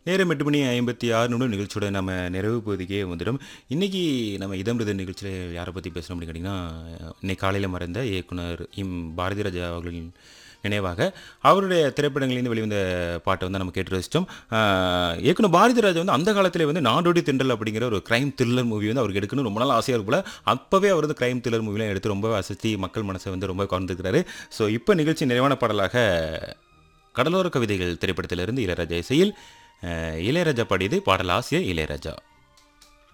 நேரம் எட்டு மணி ஐம்பத்தி ஆறு நிமிடம் நிகழ்ச்சியோட நம்ம நிறைவு பகுதிக்கே வந்துடும் இன்றைக்கி நம்ம இதம்ருத நிகழ்ச்சியில் யாரை பற்றி பேசணும் அப்படின்னு கேட்டிங்கன்னா இன்னைக்கு காலையில் மறைந்த இயக்குனர் இம் பாரதி ராஜா அவர்களின் நினைவாக அவருடைய திரைப்படங்களிலிருந்து வெளிவந்த பாட்டை வந்து நம்ம கேட்டு ரசித்தோம் ஆஹ் இயக்குனர் பாரதி ராஜா வந்து அந்த காலத்தில் வந்து நாடோடி திண்டல் அப்படிங்கிற ஒரு கிரைம் த்ரில்லர் மூவி வந்து அவருக்கு எடுக்கணும் ரொம்ப நாள் ஆசையாக இருக்குல்ல அப்போவே அவர் வந்து கிரைம் த்ரில்லர் மூவிலாம் எடுத்து ரொம்ப அசத்தி மக்கள் மனசை வந்து ரொம்ப கவர்ந்துக்கிறாரு ஸோ இப்போ நிகழ்ச்சி நிறைவான பாடலாக கடலோர கவிதைகள் திரைப்படத்திலிருந்து இளையராஜா இசையில் அஹ், இளையராஜா பாடியது பாடல் ஆசிரியர் இளையராஜா